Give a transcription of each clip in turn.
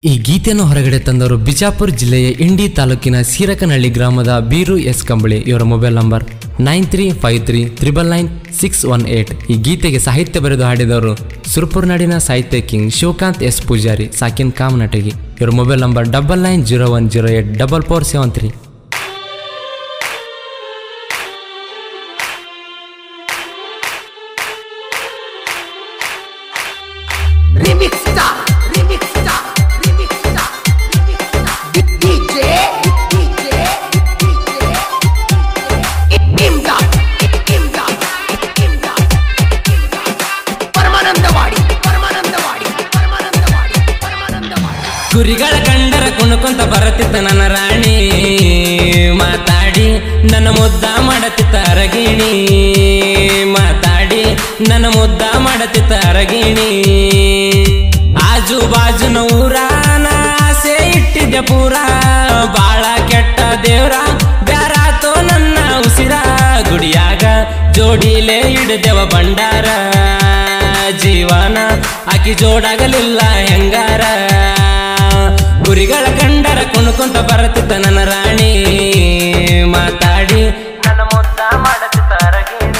ಈ ಗೀತೆಯನ್ನು ಹೊರಗಡೆ ತಂದವರು ಬಿಜಾಪುರ ಜಿಲ್ಲೆಯ ಇಂಡಿ ತಾಲೂಕಿನ ಸೀರಕನಹಳ್ಳಿ ಗ್ರಾಮದ ಬೀರು ಎಸ್ ಕಂಬಳಿ ಇವರ mobile number nine three five three triple nine six one eight ಈ ಗೀತೆಗೆ ಸಾಹಿತ್ಯ ಬರೆದು ಹಾಡಿದವರು ಸುರ್ಪುರ್ ನಾಡಿನ ಸಾಹಿತ್ಯ ಕಿಂಗ್ ಶಿವಕಾಂತ್ ಎಸ್ ಪೂಜಾರಿ ಸಾಕಿನ್ ಕಾಮ್ ನಟಗಿ ಇವರ mobile number double nine zero one zero eight double four seven three Remix star, remix star, remix star, remix star. DJ, DJ, DJ. Imdad, Imdad, Imdad, Imdad. Paramanandavadi Paramanandavadi Paramanandavadi Paramanandavadi ಕುರಿಗಳ ಕಂಡರ ಕುಣುಕೊಂತ ಬರತಿತ್ತ ನನ್ನ ರಾಣಿ ಮಾತಾಡಿ ನನ್ನ ಮುದ್ದ ಮಾಡತಿತ್ತ ಅರಗಿಣಿ ಮಾತಾಡಿ ನನ್ನ ಮುದ್ದ ಮಾಡತಿತ್ತ ಅರಗಿಣಿ ಆಜು ಬಾಜುನ ಊರಾನ ಆಸೆ ಇಟ್ಟಿದ್ದೆ ಪೂರ ಬಾಳ ಕೆಟ್ಟ ದೇವ್ರ ಬ್ಯಾರಾತೋ ನನ್ನ ಉಸಿರ ಗುಡಿಯಾಗ ಜೋಡಿಲೇ ಇಡದೆವ ಭಂಡಾರ ಜೀವನ ಆಕಿ ಜೋಡಾಗಲಿಲ್ಲ ಹೆಂಗಾರ ಗುರಿಗಳ ಕಂಡರ ಕುಣ್ಕೊಂತ ಬರತಿತ್ತ ನನ್ನ ರಾಣಿ ಮಾತಾಡಿ ನನ್ನ ಮುದ್ದ ಮಾಡತಿತ್ತ ಅರಗಿಣಿ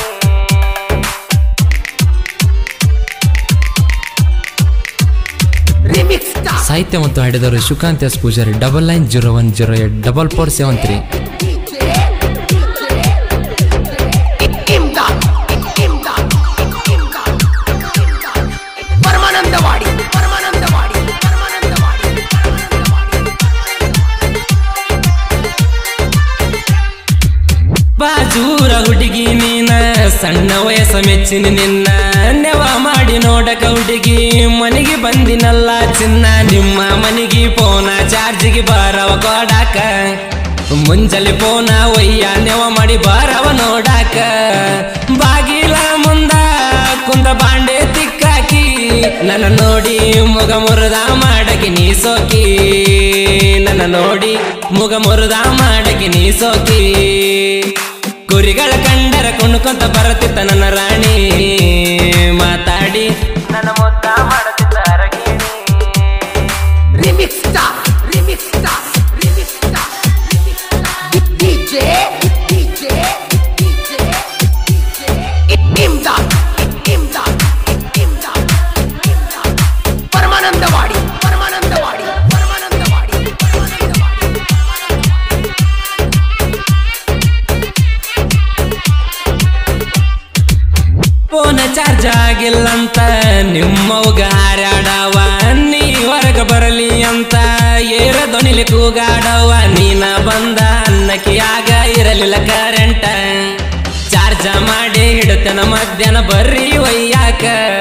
Remix star, ಸಾಹಿತ್ಯ ಮತ್ತು ಹಾಡಿದವರು Shivakant S Pujari double nine zero one zero eight double four seven three DJ, DJ. Imdad, Imdad, Imdad, Imdad. Paramanandavadi Paramanandavadi Paramanandavadi Paramanandavadi ಬಾಜೂರ ಹುಡುಗಿ ನೀನ ಸಣ್ಣ ವಯಸ್ಸ ಮೆಚ್ಚಿನ ನಿನ್ನ ನೆವ ಮಾಡಿ ನೋಡಕ ಹುಡುಗಿ ಮನೆಗೆ ಬಂದಿನಲ್ಲ ಚಿನ್ನ ನಿಮ್ಮ ಮನೆಗೆ ಫೋನ ಚಾರ್ಜಿಗೆ ಬಾರವ ಕೊಡಾಕ ಮುಂಜಾನೆ ಫೋನ ಒಯ್ಯ ನೆವ ಮಾಡಿ ಬಾರವ ನೋಡಾಕ ಬಾಗಿಲ ಮುಂದ ಕುಂದ ಬಾಂಡೆ ತಿಕ್ಕಾಕಿ ನನ್ನ ನೋಡಿ ಮುಗ ಮುರಿದ ಮಾಡಕ್ಕೆ ನೀ ಸೋಕಿ ನನ್ನ ನೋಡಿ ಮುಗ ಮುರಿದ ಮಾಡಕ್ಕೆ ನೀ ಸೋಕಿ ಕುರಿಗಳ ಕಂಡರ ಕುಣ್ಕೊಂತ ಬರತಿತ್ತ ನನ್ನ ರಾಣಿ ಮಾತಾಡಿ ನನ್ನ ಮುದ್ದ ಮಾಡತಿತ್ತ ಅರಗಿಣಿ Remix star, remix star, remix star, remix star. DJ, DJ, DJ, DJ. Imdad, Imdad, Imdad, Imdad. Paramanandavadi Paramanandavadi Paramanandavadi Paramanandavadi phone charge ಆಗಿಲ್ಲಂತ ನಿಮ್ಮವ್ಗ ಹಾರಾಡವ ನೀ ಹೊರಗ ಬರಲಿ ಅಂತ ಏರ ದೊಣಿಲಿ ಕೂಗಾಡವ ನೀನ ಬಂದ ಅನ್ನಕಿಯಾಗ ಇರಲಿಲ್ಲ ಕರೆಂಟ ಚಾರ್ಜ ಮಾಡಿ ಹಿಡತನ ಮಧ್ಯಾಹ್ನ ಬರ್ರಿ ಒಯ್ಯಾಕ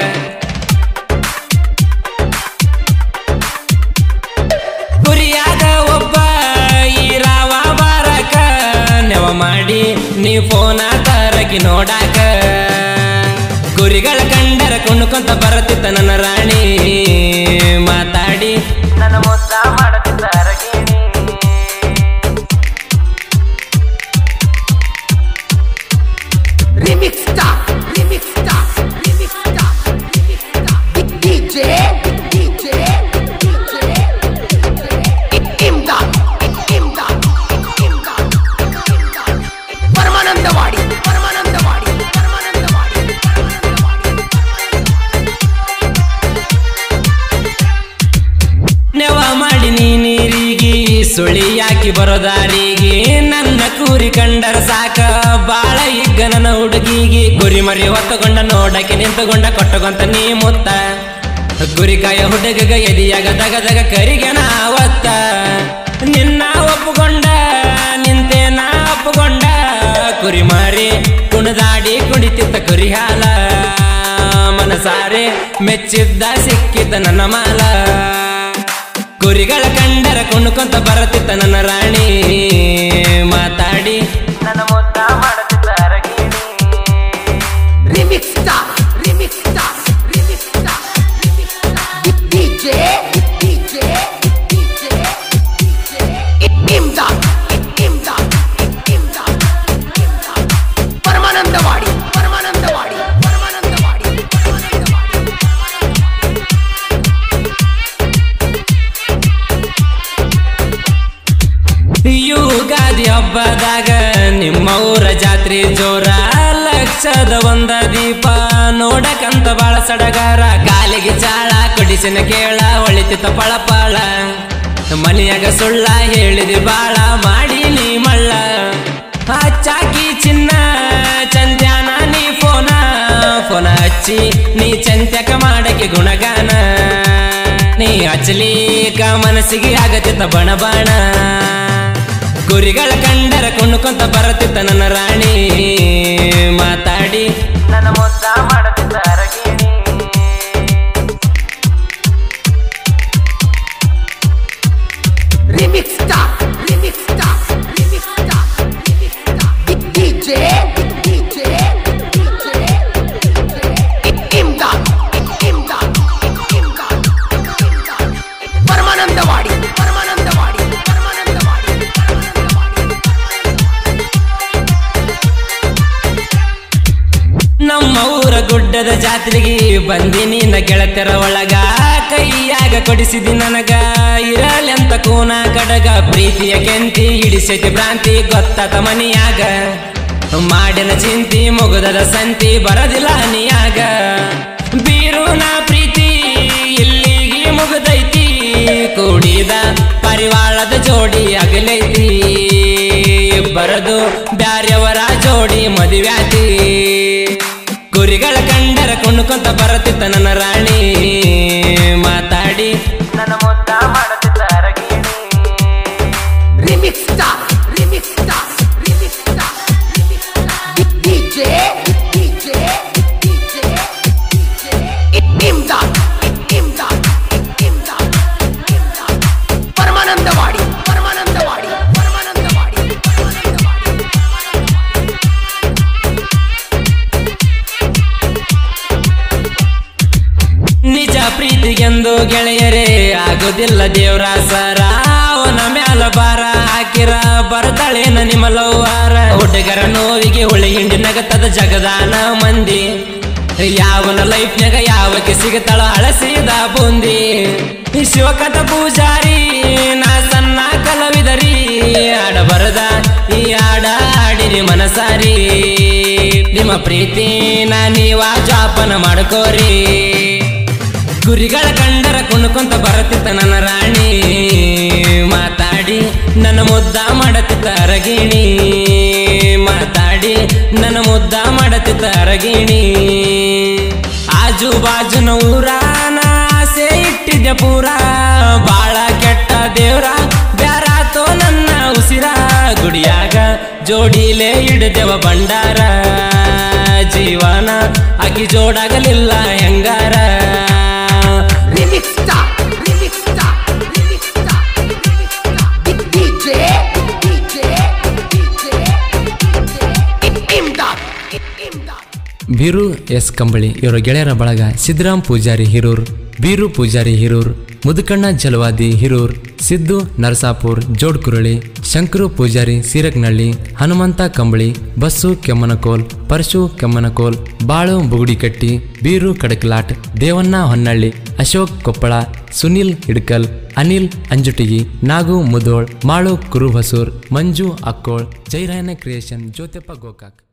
ಕುರಿಯಾಗ ಒಬ್ಬ ಈರಾವ ಬಾರಕ ನೆವ ಮಾಡಿ ನೀ ಫೋನ ತರಕಿ ನೋಡಾಕ ಕುರಿಗಳ ಕಂಡರ ಕುಣ್ಕೊಂತ ಬರತಿತ್ತ ನನ್ನ ರಾಣಿ ಮಾತಾಡಿ ನನ್ನ ಮುದ್ದ ಮಾಡತಿತ್ತ ಅರಗಿಣಿ Remix star, remix star, remix star, remix star. DJ, DJ, DJ. Imdad, Imdad, Imdad, Imdad. Paramanandavadi Paramanandavadi Paramanandavadi Paramanandawadi ನೆವ ಮಾಡಿ ನೀ ನೀರಿಗೆ ಸುಳಿ ಹಾಕಿ ಬರೋ ದಾರಿಗೆ ನನ್ನ ಕೂರಿ ಕಂಡರ ಸಾಕ ಬಾಳ ಈಗ ನನ್ನ ಹುಡುಗಿಗೆ ಗುರಿ ಮರಿ ಹೊತ್ತುಕೊಂಡ ನೋಡಕ್ಕೆ ನಿಂತುಕೊಂಡ ಕೊಟ್ಟಗೊಂತ ನೀ ಮುತ್ತ ಗುರಿಕಾಯ ಹುಡುಗಗ ಎದಿಯಾಗ ದಗ ದಗ ಕರಿಗೆ ನಾವತ್ತ ನಿನ್ನ ಒಪ್ಪುಕೊಂಡ ನಿಂತೆ ನಾ ಒಪ್ಪುಕೊಂಡ ಕುರಿ ಮಾರಿ ಕುಣದಾಡಿ ಕುಣಿತಿತ್ತ ಕುರಿ ಹಾಲ ಮನಸಾರೆ ಮೆಚ್ಚಿದ್ದ ಸಿಕ್ಕಿದ್ದ ನನ್ನ ಮಾಲ ಕುರಿಗಳ ಕಂಡರ ಕುಣ್ಕೊಂತ ಬರತಿತ್ತ ನನ್ನ ರಾಣಿ ಮಾತಾಡಿ ನನ್ನ ಮುದ್ದ ಮಾಡತಿತ್ತ ಅರಗಿಣಿ Remix star, remix star, remix star, remix star. DJ, DJ, DJ, DJ. Imdad, Imdad, Imdad, Imdad. Paramanandavadi Paramanandavadi Paramanandavadi Paramanandawadi ಹಬ್ಬದಾಗ ನಿಮ್ಮ ಊರ ಜಾತ್ರೆ ಜೋರ ಲಕ್ಷದ ಒಂದ ದೀಪ ನೋಡಕಂತ ಬಾಳ ಸಡಗಾರ ಕಾಲಿಗೆ ಚಾಳ ಕೊಡಿಸಿನ ಕೇಳ ಹೊಳಿತಿತ್ತ ಪಳಪಳ ಮನೆಯಾಗ ಸುಳ್ಳ ಹೇಳಿದಿ ಬಾಳ ಮಾಡಿ ನೀ ಮಳ್ಳ ಹಚ್ಚಾಕಿ ಚಿನ್ನ ಚಂದ್ಯಾನ ನೀ ಫೋನ ಫೋನ ಹಚ್ಚಿ ನೀ ಚಂತ್ಯಕ ಮಾಡಕ್ಕೆ ಗುಣಗಾನ ನೀ ಹಚ್ಚಲೀಕ ಮನಸ್ಸಿಗೆ ಆಗತ್ತಿತ್ತ ಬಣ ಬಾಣ ಗುರಿಗಳ ಕಂಡರ ಕುಣ್ಕೊಂತ ಬರತ್ತಿತ್ತ ನನ್ನ ರಾಣಿ ಮಾತಾಡಿ ನನ್ನ ಮುದ್ದ ಮಾಡತಿದ್ದ ಅರಗಿಣಿ Remix star, remix star, remix star, remix star. DJ, DJ, DJ, Imdad, Imdad, Imdad, Imdad. Paramanandavadi Paramanandavadi Paramanandawadi ನಮ್ಮ ಊರ ಗುಡ್ಡದ ಜಾತ್ರೆಗೆ ಬಂದಿನಿ ನ ಗೆಳತರ ಒಳಗ ಕೈಯಾಗ ಕೊಡಿಸಿದಿ ನನಗ ಇರಲೆಂತ ಕೂನ ಕಡಗ ಪ್ರೀತಿಯ ಕೆಂತಿ ಹಿಡಿಸೈತಿ ಭ್ರಾಂತಿ ಗೊತ್ತಾತ ಮನಿಯಾಗ ಮಾಡಿನ ಚಿಂತಿ ಮುಗುದದ ಸಂತಿ ಬರದಿಲ್ಲ ಹನಿಯಾಗ ಬೀರುನ ಪ್ರೀತಿ ಇಲ್ಲಿಗೆ ಮುಗುದೈತಿ ಕೂಡಿದ ಪರಿವಾಳದ ಜೋಡಿ ಅಗಲೈತಿ ಬರದು ಬ್ಯಾರ್ಯವರ ಜೋಡಿ ಮದುವ್ಯಾತಿ ಕುರಿಗಳ ಕಂಡರ ಕುಣ್ಕೊಂತ ಬರತಿತ್ತ ನನ್ನ ರಾಣಿ ಮಾತಾಡಿ ನನ್ನ ಮುದ್ದ ಮಾಡತಿದ್ದ ಅರಗಿಣಿ Remix star, remix star, remix star, remix star. DJ, DJ, DJ, DJ. Imdad, Imdad, Imdad, Imdad. Paramanandavadi Paramanandavadi Paramanandavadi Paramanandawadi ನಿಜ ಪ್ರೀತಿಗೆಂದು ಗೆಳೆಯರೇ ಆಗೋದಿಲ್ಲ ದೇವ್ರ ಸರ ಅವನ ಮ್ಯಾಲ ಬಾರ ಹಾಕಿರ ಬರ್ತಾಳೇನ ನಿಮ್ಮ ಲವ್ವಾರ ಹುಡುಗರ ನೋವಿಗೆ ಹುಳಿ ಹಿಂಡಿ ನಗತದ ಜಗದಾನ ಮಂದಿ ಯಾವನ ಲೈಫ್ನಾಗ ಯಾವಕ್ಕೆ ಸಿಗತಾಳ ಹಳಸಿದ ಬುಂದಿ ಶಿವಕಥ ಪೂಜಾರಿ ನಾ ಸಣ್ಣ ಕಲವಿದರಿ ಆಡ ಬರದ ಈ ಆಡ ಆಡಿರಿ ಮನಸಾರಿ ನಿಮ್ಮ ಪ್ರೀತಿನ ನೀವ ಜಾಪನ ಮಾಡ್ಕೋರಿ ಗುರಿಗಳ ಕಂಡರ ಕುಣ್ಕೊಂತ ಬರತಿತ್ತ ನನ್ನ ರಾಣಿ ಮಾತಾಡಿ ನನ್ನ ಮುದ್ದ ಮಾಡತಿತ್ತ ಅರಗಿಣಿ ಮಾತಾಡಿ ನನ್ನ ಮುದ್ದ ಮಾಡತಿತ್ತ ಅರಗಿಣಿ ಆಜು ಬಾಜುನ ಊರಾನ ಆಸೆ ಇಟ್ಟಿದ್ದೆ ಪೂರ ಬಾಳ ಕೆಟ್ಟ ದೇವ್ರ ಬ್ಯಾರಾತೋ ನನ್ನ ಉಸಿರ ಗುಡಿಯಾಗ ಜೋಡಿಲೇ ಹಿಡಿದೆವ ಭಂಡಾರ ಜೀವನ ಅಗಿ ಜೋಡಾಗಲಿಲ್ಲ ಹೆಂಗಾರ Remix star, remix star, remix star, remix star. DJ, DJ, DJ, DJ. Imdad, Imdad. Beeru S Kambali ಇವರ ಗೆಳೆಯರ ಬಳಗ ಸಿದ್ದರಾಮ್ ಪೂಜಾರಿ ಹಿರೂರ್ ಬೀರು ಪೂಜಾರಿ ಹಿರೂರ್ ಮುದುಕಣ್ಣ ಜಲವಾದಿ ಹಿರೂರ್ ಸಿದ್ದು ನರಸಾಪುರ್ ಜೋಡ್ಕುರಳಿ ಶಂಕರು ಪೂಜಾರಿ ಸೀರಕ್ನಳ್ಳಿ ಹನುಮಂತ ಕಂಬಳಿ ಬಸ್ಸು ಕೆಮ್ಮನಕೋಲ್ ಪರಶು ಕೆಮ್ಮನಕೋಲ್ ಬಾಳು ಬುಗುಡಿಕಟ್ಟಿ ಬೀರು ಕಡಕ್ಲಾಟ್ ದೇವಣ್ಣ ಹೊನ್ನಳ್ಳಿ ಅಶೋಕ್ ಕೊಪ್ಪಳ ಸುನಿಲ್ ಹಿಡ್ಕಲ್ ಅನಿಲ್ ಅಂಜುಟಿಗಿ ನಾಗು ಮುದೋಳ್ ಮಾಳು ಕುರುಬಸೂರ್ ಮಂಜು ಅಕ್ಕೋಳ್ ಜೈರಾಯನ ಕ್ರಿಯೇಷನ್ ಜ್ಯೋತಿಪ್ಪ ಗೋಕಾಕ್